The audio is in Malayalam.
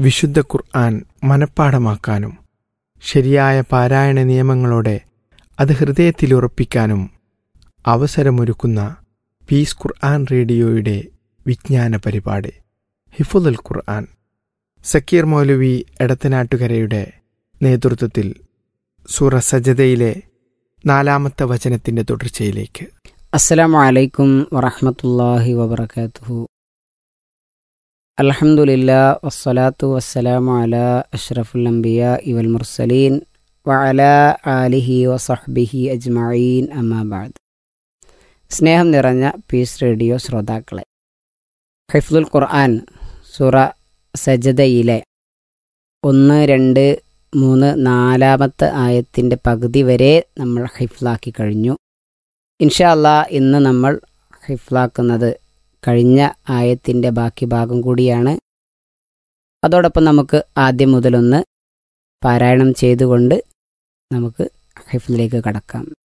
വിശുദ്ധ ഖുർആൻ മനഃപ്പാടമാക്കാനും ശരിയായ പാരായണ നിയമങ്ങളോടെ അത് ഹൃദയത്തിലുറപ്പിക്കാനും അവസരമൊരുക്കുന്ന പീസ് ഖുർആൻ റേഡിയോയുടെ വിജ്ഞാന പരിപാടി ഹിഫുദുൽ ഖുർആൻ സക്കീർ മൗലവി എടത്തനാട്ടുകരയുടെ നേതൃത്വത്തിൽ സൂറ സജദയിലെ നാലാമത്തെ വചനത്തിന്റെ തുടർച്ചയിലേക്ക് അസ്സലാമു അലൈക്കും വറഹ്മത്തുള്ളാഹി വബറകാതുഹു അൽഹംദുലില്ലാ വസ്സലാത്തു വസ്സലാമു അലാ അഷ്റഫുൽ അംബിയാ ഇവൽ മുർസലീൻ വഅലാ ആലിഹി വസഹ്ബിഹി അജ്മഈൻ അമ്മാ ബഅദ് സ്നേഹം നിറഞ്ഞ പീസ് റേഡിയോ ശ്രോതാക്കളെ ഹിഫ്ദുൽ ഖുർആൻ സൂറ സജദയിലെ ഒന്ന് രണ്ട് മൂന്ന് നാലാമത്തെ ആയത്തിൻ്റെ പകുതി വരെ നമ്മൾ ഹിഫ്ലാക്കി കഴിഞ്ഞു ഇൻഷാ അല്ലാ ഇന്ന് നമ്മൾ ഹിഫ്ലാക്കുന്നത് കഴിഞ്ഞ ആയത്തിൻ്റെ ബാക്കി ഭാഗം കൂടിയാണ് അതോടൊപ്പം നമുക്ക് ആദ്യം മുതലൊന്ന് പാരായണം ചെയ്തുകൊണ്ട് നമുക്ക് ഹിഫ്ലിലേക്ക് കടക്കാം